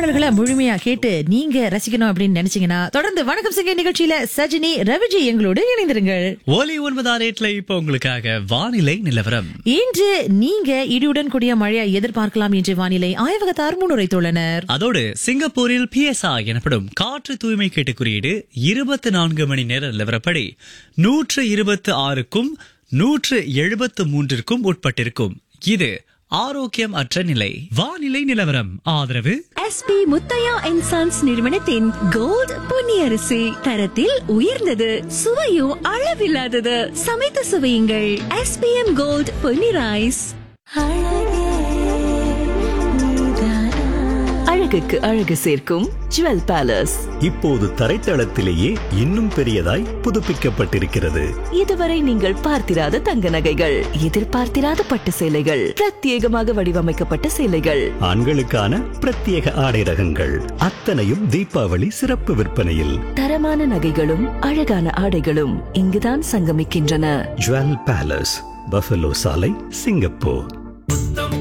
பாடல்களை முழுமையா கேட்டு நீங்க ரசிக்கணும் அப்படின்னு நினைச்சீங்கன்னா தொடர்ந்து வணக்கம் சிங்க நிகழ்ச்சியில சஜினி ரவிஜி எங்களோடு இணைந்திருங்கள் ஒலி ஒன்பதாம் ரேட்ல இப்ப உங்களுக்காக வானிலை நிலவரம் இன்று நீங்க இடியுடன் கூடிய மழையை எதிர்பார்க்கலாம் என்று வானிலை ஆய்வகத்தார் முன்னுரைத்துள்ளனர் அதோடு சிங்கப்பூரில் பிஎஸ்ஆ எனப்படும் காற்று தூய்மை கேட்டு குறியீடு இருபத்தி நான்கு மணி நேர நிலவரப்படி நூற்று இருபத்து ஆறுக்கும் நூற்று எழுபத்து மூன்றிற்கும் உட்பட்டிருக்கும் இது ஆரோக்கியம் அற்ற நிலை வானிலை நிலவரம் ஆதரவு எஸ்பி முத்தையா அண்ட் சன்ஸ் நிறுவனத்தின் கோல்ட் பொன்னியரிசி தரத்தில் உயர்ந்தது சுவையும் அளவில்லாதது சமைத்து சுவையுங்கள் எஸ்பிஎம் கோல்ட் பொன்னி ரைஸ் அழகுக்கு அழகு சேர்க்கும் ஜுவல் பேலஸ் இப்போது தரைத்தளத்திலேயே இன்னும் பெரியதாய் புதுப்பிக்கப்பட்டிருக்கிறது இதுவரை நீங்கள் பார்த்திராத தங்க நகைகள் எதிர்பார்த்திராத பட்டு சேலைகள் பிரத்யேகமாக வடிவமைக்கப்பட்ட சேலைகள் ஆண்களுக்கான பிரத்யேக ஆடை ரகங்கள் அத்தனையும் தீபாவளி சிறப்பு விற்பனையில் தரமான நகைகளும் அழகான ஆடைகளும் இங்குதான் சங்கமிக்கின்றன ஜுவல் பேலஸ் பஃபலோ சாலை சிங்கப்பூர்